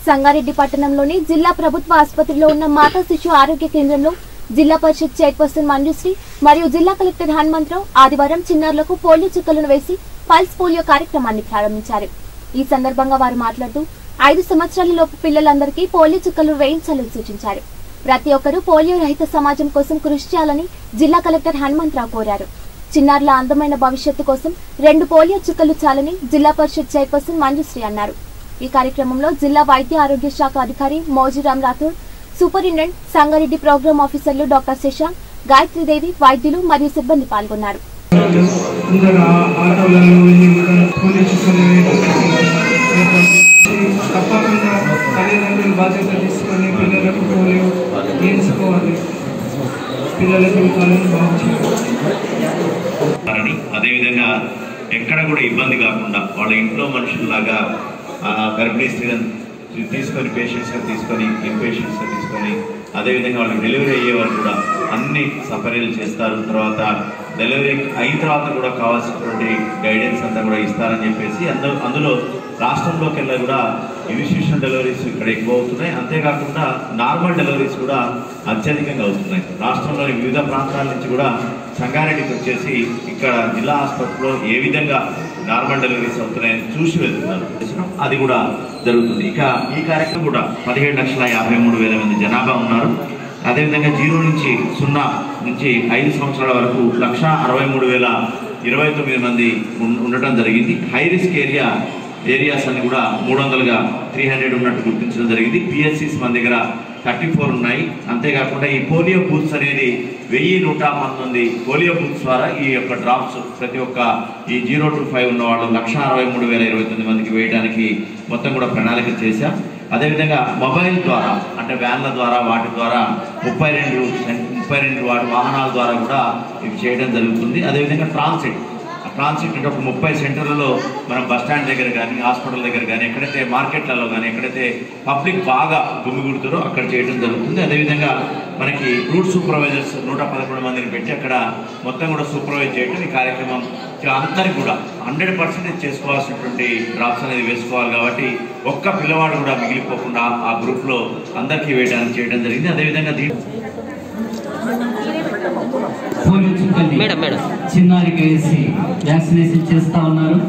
సంగారెడ్డి పట్టణంలోని జిల్లా ప్రభుత్వ ఆసుపత్రిలో ఉన్న మాతా శిశు ఆరోగ్య కేంద్రంలో జిల్లా పరిషత్ చైర్పర్సన్ మంజుశ్రీ మరియు జిల్లా కలెక్టర్ హనుమంతరావు ఆదివారం చిన్నారులకు పోలియో చుక్కలను వేసి పల్స్ పోలియో కార్యక్రమాన్ని ప్రారంభించారు ఈ సందర్భంగా వారు మాట్లాడుతూ ఐదు సంవత్సరాల లోపు పిల్లలందరికీ పోలియో చుక్కలు వేయించాలని సూచించారు ప్రతి ఒక్కరూ పోలియో రహిత సమాజం కోసం కృషి చేయాలని జిల్లా కలెక్టర్ హనుమంతరావు కోరారు చిన్నారుల అందమైన భవిష్యత్తు కోసం రెండు పోలియో చుక్కలు చాలని జిల్లా పరిషత్ చైర్పర్సన్ మంజుశ్రీ అన్నారు ఈ కార్యక్రమంలో జిల్లా వైద్య ఆరోగ్య శాఖ అధికారి మోజీరామ్ రాథోడ్ సూపరింటెండెంట్ సంగారెడ్డి ప్రోగ్రాం ఆఫీసర్లు డాక్టర్ శశాంక్ గాయత్రీదేవి వైద్యులు మరియు సిబ్బంది పాల్గొన్నారు అందరూ ఆ- ఆటోలలో వెళ్ళి కూడా పోలీసు చుక్కలు వేయడం తప్పకుండా తల్లిదండ్రులు బాధ్యత తీసుకొని పిల్లలకు పోలియో వేయించుకోవాలి పిల్లల జీవితాలను బాగు చేయాలి అని అదేవిధంగా ఎక్కడ కూడా ఇబ్బంది కాకుండా వాళ్ళ ఇంట్లో మనుషుల్లాగా ఆ, గర్భిణీ స్త్రీలను తీసుకొని పేషెంట్స్గా తీసుకొని ఇన్పేషెంట్స్గా తీసుకొని అదేవిధంగా వాళ్ళకి డెలివరీ అయ్యే వాళ్ళు కూడా అన్ని సపర్యలు చేస్తారు తర్వాత డెలివరీ అయిన తర్వాత కూడా కావాల్సినటువంటి గైడెన్స్ అంతా కూడా ఇస్తారని చెప్పేసి అందు అందులో రాష్ట్రంలోకి వెళ్ళా కూడా ఇన్స్టిట్యూషన్ డెలివరీస్ ఇక్కడ ఎక్కువ అవుతున్నాయి అంతేకాకుండా నార్మల్ డెలివరీస్ కూడా అత్యధికంగా అవుతున్నాయి రాష్ట్రంలోని వివిధ ప్రాంతాల నుంచి కూడా సంగారెడ్డికి వచ్చేసి ఇక్కడ జిల్లా ఆసుపత్రిలో ఏ విధంగా నార్మల్ డెలివరీస్ అవుతున్నాయని చూసి వెళ్తున్నారు అది కూడా జరుగుతుంది ఇక ఈ కార్యక్రమం కూడా పదిహేడు లక్షల యాభై మూడు వేల మంది జనాభా ఉన్నారు అదేవిధంగా జీరో నుంచి సున్నా నుంచి ఐదు సంవత్సరాల వరకు లక్ష అరవై మూడు వేల ఇరవై తొమ్మిది మంది ఉన్- ఉండటం జరిగింది హై రిస్క్ ఏరియా ఏరియాస్ అన్ని కూడా మూడు వందలుగా త్రీ హండ్రెడ్ ఉన్నట్టు గుర్తించడం జరిగింది పిఎస్సిస్ మన దగ్గర థర్టీ ఫోర్ ఉన్నాయి అంతేకాకుండా ఈ పోలియో బూత్స్ అనేది వెయ్యి నూట పంతొమ్మిది పోలియో బూత్స్ ద్వారా ఈ యొక్క డ్రాప్స్ ప్రతి ఒక్క ఈ జీరో టు ఫైవ్ ఉన్న వాళ్ళు లక్ష అరవై మూడు వేల ఇరవై తొమ్మిది మందికి వేయడానికి మొత్తం కూడా ప్రణాళిక చేశాం అదేవిధంగా మొబైల్ ద్వారా అంటే వ్యాన్ల ద్వారా వాటి ద్వారా ముప్పై రెండు ముప్పై రెండు వాటి వాహనాల ద్వారా కూడా ఇవి చేయడం జరుగుతుంది అదేవిధంగా ట్రాన్సిట్ ట్రాన్సిట్ అంటే ఒక ముప్పై సెంటర్లలో మనం బస్ స్టాండ్ దగ్గర కానీ హాస్పిటల్ దగ్గర కానీ ఎక్కడైతే మార్కెట్లలో కానీ ఎక్కడైతే పబ్లిక్ బాగా గుమిగుడుతారో అక్కడ చేయడం జరుగుతుంది అదేవిధంగా మనకి రూట్ సూపర్వైజర్స్ నూట పదకొండు మందిని పెట్టి అక్కడ మొత్తం కూడా సూపర్వైజ్ చేయడం ఈ కార్యక్రమం అందరికి కూడా హండ్రెడ్ పర్సెంటేజ్ చేసుకోవాల్సినటువంటి డ్రాప్స్ అనేది వేసుకోవాలి కాబట్టి ఒక్క పిల్లవాడు కూడా మిగిలిపోకుండా ఆ గ్రూప్లో అందరికీ వేయడానికి చేయడం జరిగింది అదేవిధంగా దీంట్లో పోలియో చుక్కల్ని మేడం మేడం చిన్నారికి వేసి వ్యాక్సినేషన్ చేస్తా ఉన్నారు